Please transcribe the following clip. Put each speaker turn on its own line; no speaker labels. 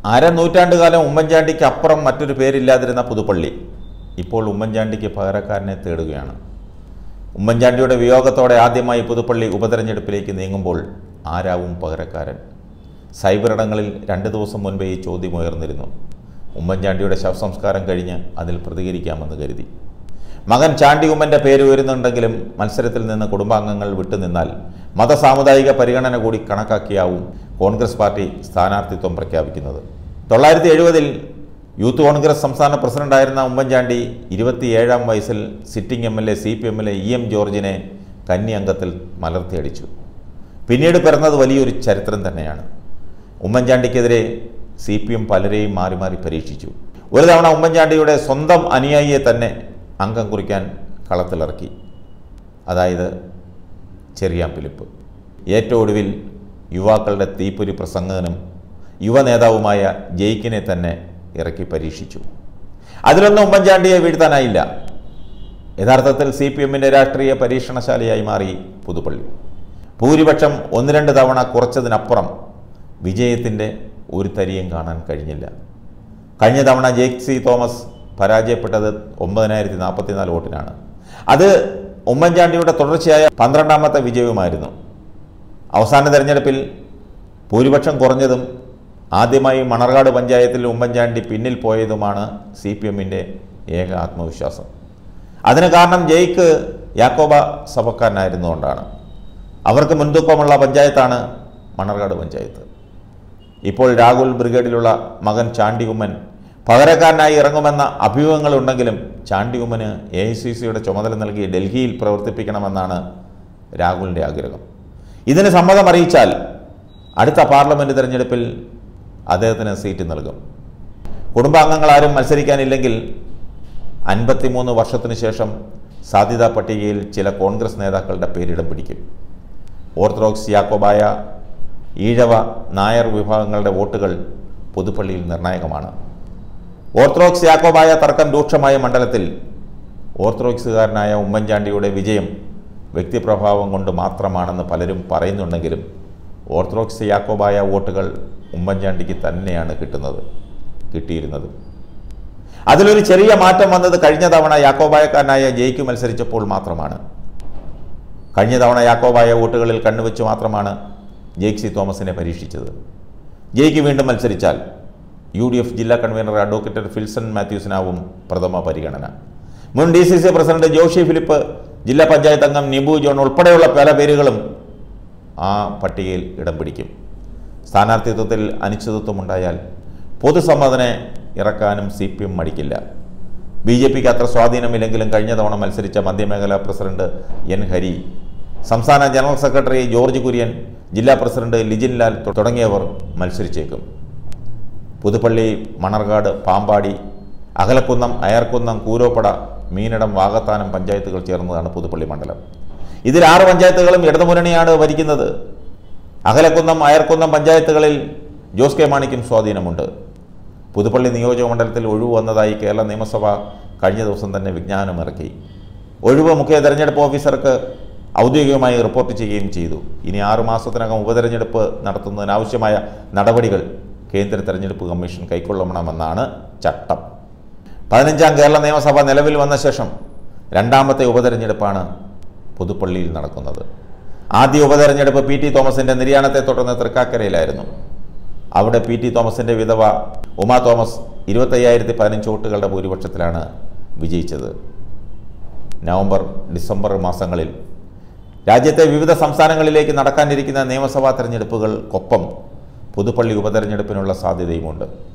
അരനൂറ്റാണ്ടുകാലം ഉമ്മൻചാണ്ടിക്ക് അപ്പുറം മറ്റൊരു പേരില്ലാതിരുന്ന പുതുപ്പള്ളി ഇപ്പോൾ ഉമ്മൻചാണ്ടിക്ക് പകരക്കാരനെ തേടുകയാണ് ഉമ്മൻചാണ്ടിയുടെ വിയോഗത്തോടെ ആദ്യമായി പുതുപ്പള്ളി ഉപതെരഞ്ഞെടുപ്പിലേക്ക് നീങ്ങുമ്പോൾ ആരാവും പകരക്കാരൻ സൈബറിടങ്ങളിൽ രണ്ട് ദിവസം മുൻപേ ഈ ചോദ്യം ഉയർന്നിരുന്നു ഉമ്മൻചാണ്ടിയുടെ ശവസംസ്കാരം കഴിഞ്ഞ് അതിൽ പ്രതികരിക്കാമെന്ന് കരുതി മകൻ ചാണ്ടി ഉമ്മൻ്റെ പേര് ഉയരുന്നുണ്ടെങ്കിലും മത്സരത്തിൽ നിന്ന് കുടുംബാംഗങ്ങൾ വിട്ടുനിന്നാൽ മതസാമുദായിക പരിഗണന കൂടി കണക്കാക്കിയാവും കോൺഗ്രസ് പാർട്ടി സ്ഥാനാർത്ഥിത്വം പ്രഖ്യാപിക്കുന്നത് തൊള്ളായിരത്തി എഴുപതിൽ യൂത്ത് കോൺഗ്രസ് സംസ്ഥാന പ്രസിഡന്റായിരുന്ന ഉമ്മൻചാണ്ടി ഇരുപത്തിയേഴാം വയസ്സിൽ sitting M L A C P എമ്മിലെ ഇ എം ജോർജിനെ കന്നി അംഗത്തിൽ മലർത്തിയടിച്ചു പിന്നീട് പിറന്നത് വലിയൊരു ചരിത്രം തന്നെയാണ് ഉമ്മൻചാണ്ടിക്കെതിരെ സി പി എം പലരെയും മാറി മാറി പരീക്ഷിച്ചു ഒരു തവണ ഉമ്മൻചാണ്ടിയുടെ സ്വന്തം അനുയായിയെ തന്നെ അംഗം കുറിക്കാൻ കളത്തിലിറക്കി അതായത് ചെറിയാൻ ഫിലിപ്പ് ഏറ്റവും ഒടുവിൽ യുവാക്കളുടെ തീപ്പൊരി പ്രസംഗകനും യുവ നേതാവുമായ ജയിക്കിനെ തന്നെ ഇറക്കി പരീക്ഷിച്ചു അതിലൊന്നും ഉമ്മൻചാണ്ടിയെ വീഴ്ത്താനായില്ല യഥാർത്ഥത്തിൽ സി പി എമ്മിൻ്റെ രാഷ്ട്രീയ പരീക്ഷണശാലയായി മാറി പുതുപ്പള്ളി ഭൂരിപക്ഷം ഒന്ന് രണ്ട് തവണ കുറച്ചതിനപ്പുറം വിജയത്തിൻ്റെ ഒരു തരിയും കാണാൻ കഴിഞ്ഞില്ല കഴിഞ്ഞ തവണ ജേക്ക് സി തോമസ് പരാജയപ്പെട്ടത് ഒമ്പതിനായിരത്തി നാൽപ്പത്തിനാല് വോട്ടിനാണ് അത് ഉമ്മൻചാണ്ടിയുടെ തുടർച്ചയായ പന്ത്രണ്ടാമത്തെ വിജയവുമായിരുന്നു അവസാന തെരഞ്ഞെടുപ്പിൽ ഭൂരിപക്ഷം കുറഞ്ഞതും ആദ്യമായി മണർകാട് പഞ്ചായത്തിൽ ഉമ്മൻചാണ്ടി പിന്നിൽ പോയതുമാണ് സി പി എമ്മിൻ്റെ ഏക ആത്മവിശ്വാസം അതിന് കാരണം ജയിക്ക് യാക്കോബ സഭക്കാരനായിരുന്നുകൊണ്ടാണ് അവർക്ക് മുൻതൂക്കമുള്ള പഞ്ചായത്താണ് മണർകാട് പഞ്ചായത്ത് ഇപ്പോൾ രാഹുൽ ബ്രിഗേഡിലുള്ള മകൻ ചാണ്ടി ഉമ്മൻ പകരക്കാരനായി ഇറങ്ങുമെന്ന അഭ്യൂഹങ്ങളുണ്ടെങ്കിലും ചാണ്ടി ഉമ്മന് എ ഐ സി സിയുടെ ചുമതല നൽകി ഡൽഹിയിൽ പ്രവർത്തിപ്പിക്കണമെന്നാണ് രാഹുലിൻ്റെ ആഗ്രഹം ഇതിന് സമ്മതം അറിയിച്ചാൽ അടുത്ത പാർലമെൻറ്റ് തിരഞ്ഞെടുപ്പിൽ അദ്ദേഹത്തിന് സീറ്റ് നൽകും കുടുംബാംഗങ്ങളാരും മത്സരിക്കാനില്ലെങ്കിൽ അൻപത്തിമൂന്ന് വർഷത്തിനു ശേഷം സാധ്യതാ പട്ടികയിൽ ചില കോൺഗ്രസ് നേതാക്കളുടെ പേരിടം പിടിക്കും ഓർത്തഡോക്സ് യാക്കോബായ ഈഴവ നായർ വിഭാഗങ്ങളുടെ വോട്ടുകൾ പുതുപ്പള്ളിയിൽ നിർണായകമാണ് ഓർത്തഡോക്സ് യാക്കോബായ തർക്കം രൂക്ഷമായ മണ്ഡലത്തിൽ ഓർത്തഡോക്സുകാരനായ ഉമ്മൻചാണ്ടിയുടെ വിജയം വ്യക്തിപ്രഭാവം കൊണ്ട് മാത്രമാണെന്ന് പലരും പറയുന്നുണ്ടെങ്കിലും ഓർത്തഡോക്സ് യാക്കോബായ വോട്ടുകൾ ഉമ്മൻചാണ്ടിക്ക് തന്നെയാണ് കിട്ടുന്നത് കിട്ടിയിരുന്നത് അതിലൊരു ചെറിയ മാറ്റം വന്നത് കഴിഞ്ഞ തവണ യാക്കോബായക്കാരനായ ജയിക്ക് മത്സരിച്ചപ്പോൾ മാത്രമാണ് കഴിഞ്ഞ തവണ യാക്കോബായ വോട്ടുകളിൽ കണ്ണുവെച്ച് മാത്രമാണ് ജെയ്ക് സി തോമസിനെ പരീക്ഷിച്ചത് ജയിക്ക് വീണ്ടും മത്സരിച്ചാൽ യു ഡി എഫ് ജില്ലാ കൺവീനർ അഡ്വക്കേറ്റ് ഫിൽസൺ മാത്യൂസിനാവും പ്രഥമ പരിഗണന മുൻ D C C president Joshi Philip ജില്ലാ പഞ്ചായത്ത് അംഗം നിബു ജോൺ ഉൾപ്പെടെയുള്ള പല പേരുകളും ആ പട്ടികയിൽ ഇടം പിടിക്കും സ്ഥാനാർത്ഥിത്വത്തിൽ അനിശ്ചിതത്വമുണ്ടായാൽ പൊതുസമ്മതനെ ഇറക്കാനും സി പി എം മടിക്കില്ല ബി ജെ പിക്ക് അത്ര സ്വാധീനമില്ലെങ്കിലും കഴിഞ്ഞ തവണ മത്സരിച്ച മധ്യമേഖലാ പ്രസിഡന്റ് എൻ ഹരി സംസ്ഥാന ജനറൽ സെക്രട്ടറി ജോർജ് കുര്യൻ ജില്ലാ പ്രസിഡന്റ് ലിജിൻ ലാൽ തുടങ്ങിയവർ മത്സരിച്ചേക്കും പുതുപ്പള്ളി മണർകാട് പാമ്പാടി അകലക്കുന്നം അയർക്കുന്നം കൂരോപ്പട മീനടം വാകത്താനം പഞ്ചായത്തുകൾ ചേർന്നതാണ് പുതുപ്പള്ളി മണ്ഡലം ഇതിൽ ആറ് പഞ്ചായത്തുകളും ഇടതുമുന്നണിയാണ് ഭരിക്കുന്നത് അകലക്കുന്നം അയർക്കുന്നം പഞ്ചായത്തുകളിൽ ജോസ് കെ മാണിക്കും സ്വാധീനമുണ്ട് പുതുപ്പള്ളി നിയോജക മണ്ഡലത്തിൽ ഒഴിവ് വന്നതായി കേരള നിയമസഭ കഴിഞ്ഞ ദിവസം തന്നെ വിജ്ഞാനമിറക്കി ഒഴിവ് മുഖ്യ തെരഞ്ഞെടുപ്പ് ഓഫീസർക്ക് ഔദ്യോഗികമായി റിപ്പോർട്ട് ചെയ്യുകയും ചെയ്തു ഇനി ആറു മാസത്തിനകം ഉപതെരഞ്ഞെടുപ്പ് നടത്തുന്നതിനാവശ്യമായ നടപടികൾ കേന്ദ്ര തെരഞ്ഞെടുപ്പ് കമ്മീഷൻ കൈക്കൊള്ളണമെന്നാണ് ചട്ടം പതിനഞ്ചാം കേരള നിയമസഭ നിലവിൽ വന്ന ശേഷം രണ്ടാമത്തെ ഉപതെരഞ്ഞെടുപ്പാണ് പുതുപ്പള്ളിയിൽ നടക്കുന്നത് ആദ്യ ഉപതെരഞ്ഞെടുപ്പ് പി ടി തോമസിൻ്റെ നിര്യാണത്തെ തുടർന്ന് തൃക്കാക്കരയിലായിരുന്നു അവിടെ പി ടി തോമസിൻ്റെ വിധവ ഉമാ തോമസ് ഇരുപത്തയ്യായിരത്തി പതിനഞ്ച് വോട്ടുകളുടെ ഭൂരിപക്ഷത്തിലാണ് വിജയിച്ചത് നവംബർ ഡിസംബർ മാസങ്ങളിൽ രാജ്യത്തെ വിവിധ സംസ്ഥാനങ്ങളിലേക്ക് നടക്കാനിരിക്കുന്ന നിയമസഭാ തെരഞ്ഞെടുപ്പുകൾക്കൊപ്പം പുതുപ്പള്ളി ഉപതെരഞ്ഞെടുപ്പിനുള്ള സാധ്യതയുമുണ്ട്